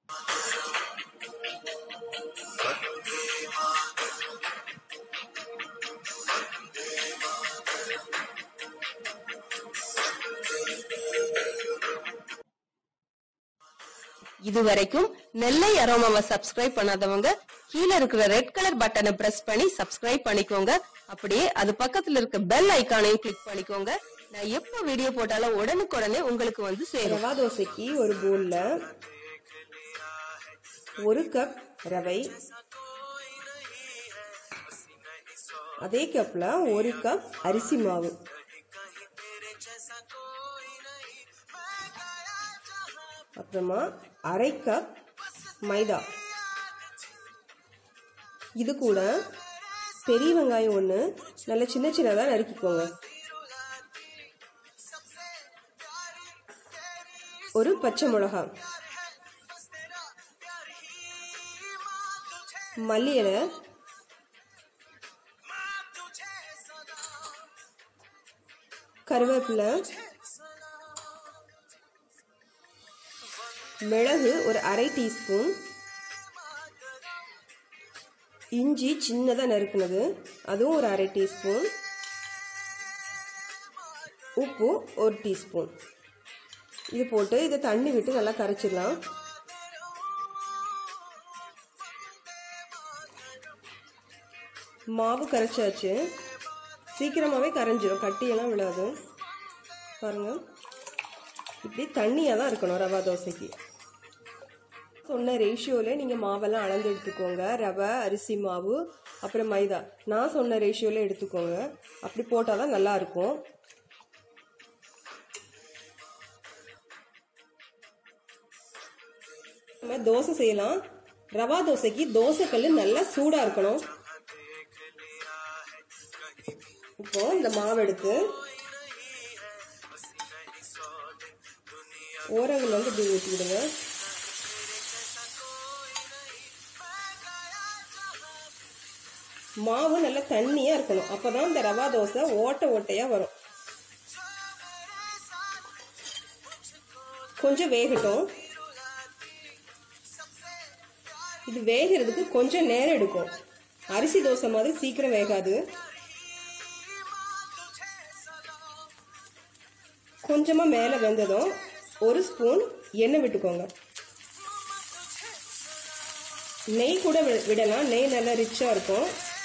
இதுவரைக்கும் நெல்லை அரோமாவை சப்ஸ்கிரைப் பண்ணாதவங்க கீழ இருக்கிற ரெட் கலர் பட்டனை பிரஸ் பண்ணி சப்ஸ்கிரைப் பண்ணிக்கோங்க அப்படியே அது பக்கத்துல இருக்க பெல் ஐகானையும் கிளிக் பண்ணிக்கோங்க நான் எப்ப வீடியோ போட்டாலும் உடனுக்குடனே உங்களுக்கு வந்து சேரும் ரவா தோசைக்கு ஒரு பவுல்ல ஒரு கப் ரவை அதே கப்ல ஒரு கப் அரிசி மாவு அப்புறமா அரை கப் மைதா இது கூட பெரிய வெங்காயம் ஒன்று நல்ல சின்ன சின்னதாக நறுக்கிக்கோங்க ஒரு பச்சை மிளகா மல்லி இலை கருவேப்பிலை மிளகு ஒரு அரை டீஸ்பூன் இஞ்சி சின்னதாக நறுக்குனது அதுவும் ஒரு அரை டீஸ்பூன் உப்பு ஒரு டீஸ்பூன் இது போட்டு இதை தண்ணி விட்டு நல்லா கரைச்சிடலாம் மாவு கரைச்சாச்சு சீக்கிரமாகவே கரைஞ்சிரும் கட்டியெல்லாம் விழாது பாருங்க இப்படி தண்ணியாக தான் இருக்கணும் ரவா தோசைக்கு சொன்ன ரேஷியோவில் நீங்கள் மாவெல்லாம் அளந்து எடுத்துக்கோங்க ரவை அரிசி மாவு அப்புறம் மைதா நான் சொன்ன ரேஷியோவில் எடுத்துக்கோங்க அப்படி போட்டால் தான் நல்லா இருக்கும் நம்ம தோசை செய்யலாம் ரவா தோசைக்கு தோசை கல் நல்லா சூடாக இருக்கணும் இப்போ இந்த மாவு எடுத்து ஓரங்கள் வந்து இப்படி ஊற்றிக்கிடுங்க மாவு நல்லா தண்ணியா இருக்கணும் அப்பதான் இந்த ரவா தோசை ஓட்ட ஓட்டையா வரும் கொஞ்சம் வேகட்டும் இது வேகிறதுக்கு கொஞ்சம் நேரம் எடுக்கும் அரிசி தோசை மாதிரி சீக்கிரம் வேகாது கொஞ்சமா மேல வெந்ததும் ஒரு ஸ்பூன் எண்ணெய் விட்டுக்கோங்க நெய் கூட வி- விடலாம் நெய் நல்லா ரிச்சா இருக்கும்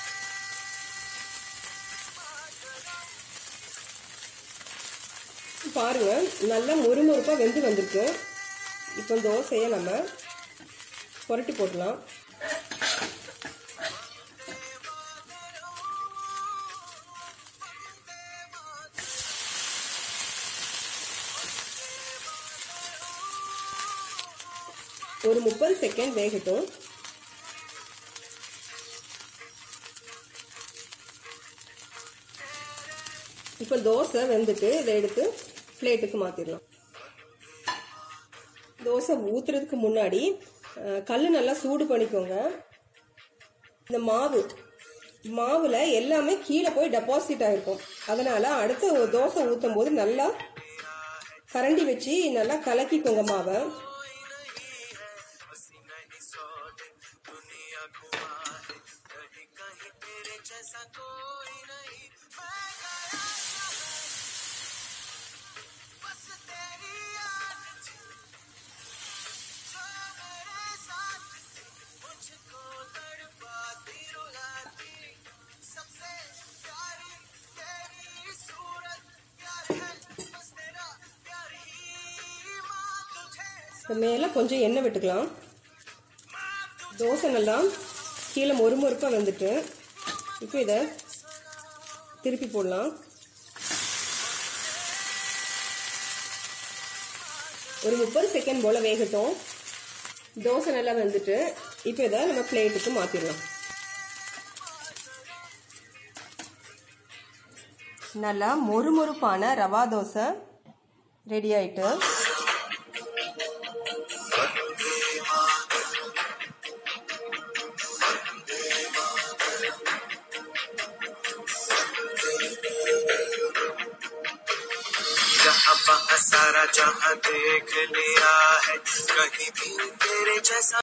பாருங்க நல்லா முறுமுறுப்பா வெந்து வந்திருக்கு இப்போ தோசையை நம்ம புரட்டி போடலாம் ஒரு முப்பது செகண்ட் வேகட்டும் இப்போ தோசை வெந்துட்டு இதை எடுத்து பிளேட்டுக்கு மாத்திடலாம் தோசை ஊத்துறதுக்கு முன்னாடி அஹ், கல்லு நல்லா சூடு பண்ணிக்கோங்க இந்த மாவு மாவுல எல்லாமே கீழே போய் டெபாசிட் ஆயிருக்கும் அதனால அடுத்து ஒரு தோசை ஊத்தும் போது நல்லா கரண்டி வச்சு நல்லா கலக்கிக்கோங்க மாவை இப்போ மேலே கொஞ்சம் எண்ணெய் விட்டுக்கலாம் தோசை நல்லா கீழே மொறுமொறுப்பாக வந்துட்டு இப்போ இதை திருப்பி போடலாம் ஒரு முப்பது செகண்ட் போல் வேகட்டும் தோசை நல்லா வெந்துட்டு இப்போ இதை நம்ம பிளேட்டுக்கு மாற்றிடலாம் நல்லா மொறுமொறுப்பான ரவா தோசை ரெடி ஆயிட்டு जहाँ सारा जहाँ देख लिया है कहीं भी तेरे जैसा